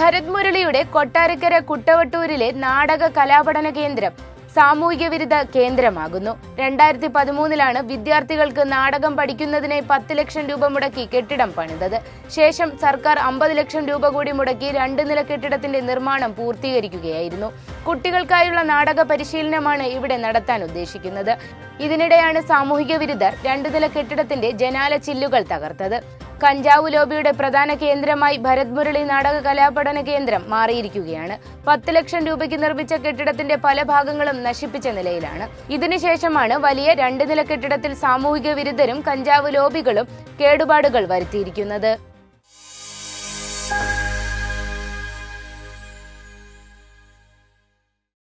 ഭരത് മുരളിയുടെ കൊട്ടാരക്കര കുട്ടവട്ടൂരിലെ നാടക കലാപഠന കേന്ദ്രം സാമൂഹിക വിരുദ്ധ കേന്ദ്രമാകുന്നു രണ്ടായിരത്തി പതിമൂന്നിലാണ് വിദ്യാർത്ഥികൾക്ക് നാടകം പഠിക്കുന്നതിനായി പത്ത് ലക്ഷം രൂപ മുടക്കി കെട്ടിടം പണിതത് ശേഷം സർക്കാർ അമ്പത് ലക്ഷം രൂപ കൂടി മുടക്കി രണ്ട് നില കെട്ടിടത്തിന്റെ നിർമ്മാണം പൂർത്തീകരിക്കുകയായിരുന്നു കുട്ടികൾക്കായുള്ള നാടക പരിശീലനമാണ് ഇവിടെ നടത്താൻ ഉദ്ദേശിക്കുന്നത് ഇതിനിടെയാണ് സാമൂഹിക വിരുദ്ധർ രണ്ട് നില കെട്ടിടത്തിന്റെ ജനാല ചില്ലുകൾ തകർത്തത് കഞ്ചാവ് ലോബിയുടെ പ്രധാന കേന്ദ്രമായി ഭരത് മുരളി നാടക കലാപഠന കേന്ദ്രം മാറിയിരിക്കുകയാണ് പത്ത് ലക്ഷം രൂപയ്ക്ക് നിർമ്മിച്ച കെട്ടിടത്തിന്റെ പല ഭാഗങ്ങളും നശിപ്പിച്ച നിലയിലാണ് ഇതിനുശേഷമാണ് വലിയ രണ്ട് നില കെട്ടിടത്തിൽ സാമൂഹിക വിരുദ്ധരും കഞ്ചാവ് ലോബികളും കേടുപാടുകൾ വരുത്തിയിരിക്കുന്നത്